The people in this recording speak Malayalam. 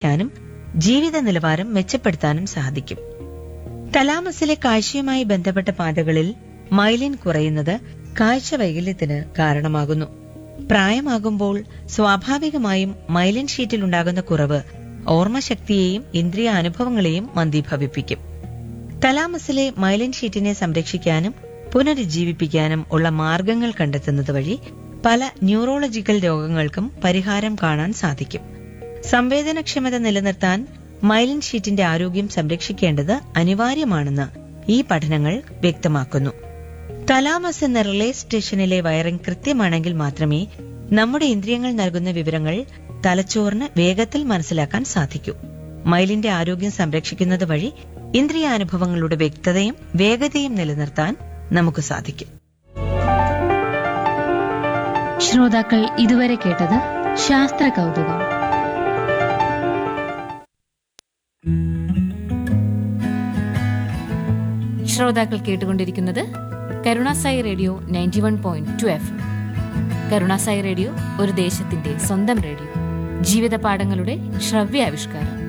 സംരക്ഷിക്കാനും ജീവിത നിലവാരം മെച്ചപ്പെടുത്താനും സാധിക്കും തലാമസിലെ കാഴ്ചയുമായി ബന്ധപ്പെട്ട പാതകളിൽ മൈലിൻ കുറയുന്നത് കാഴ്ച വൈകല്യത്തിന് കാരണമാകുന്നു പ്രായമാകുമ്പോൾ സ്വാഭാവികമായും മൈലിൻ ഷീറ്റിൽ ഉണ്ടാകുന്ന കുറവ് ഓർമ്മശക്തിയെയും ഇന്ദ്രിയ അനുഭവങ്ങളെയും മന്ദീഭവിപ്പിക്കും തലാമസിലെ മൈലിൻ ഷീറ്റിനെ സംരക്ഷിക്കാനും പുനരുജ്ജീവിപ്പിക്കാനും ഉള്ള മാർഗങ്ങൾ കണ്ടെത്തുന്നത് വഴി പല ന്യൂറോളജിക്കൽ രോഗങ്ങൾക്കും പരിഹാരം കാണാൻ സാധിക്കും സംവേദനക്ഷമത നിലനിർത്താൻ മൈലിൻ ഷീറ്റിന്റെ ആരോഗ്യം സംരക്ഷിക്കേണ്ടത് അനിവാര്യമാണെന്ന് ഈ പഠനങ്ങൾ വ്യക്തമാക്കുന്നു തലാമസ് എന്ന റിലേ സ്റ്റേഷനിലെ വയറിംഗ് കൃത്യമാണെങ്കിൽ മാത്രമേ നമ്മുടെ ഇന്ദ്രിയങ്ങൾ നൽകുന്ന വിവരങ്ങൾ തലച്ചോറിന് വേഗത്തിൽ മനസ്സിലാക്കാൻ സാധിക്കൂ മൈലിന്റെ ആരോഗ്യം സംരക്ഷിക്കുന്നത് വഴി ഇന്ദ്രിയാനുഭവങ്ങളുടെ വ്യക്തതയും വേഗതയും നിലനിർത്താൻ നമുക്ക് സാധിക്കും ശ്രോതാക്കൾ ഇതുവരെ കേട്ടത് ശാസ്ത്ര കൗതുകം ശ്രോതാക്കൾ കേട്ടുകൊണ്ടിരിക്കുന്നത് Karunasai radio ninety one point two F Karunasai radio ഒരു ദേശത്തിന്റെ സ്വന്തം റേഡിയോ ജീവിത പാഠങ്ങളുടെ ശ്രവ്യാവിഷ്കാരം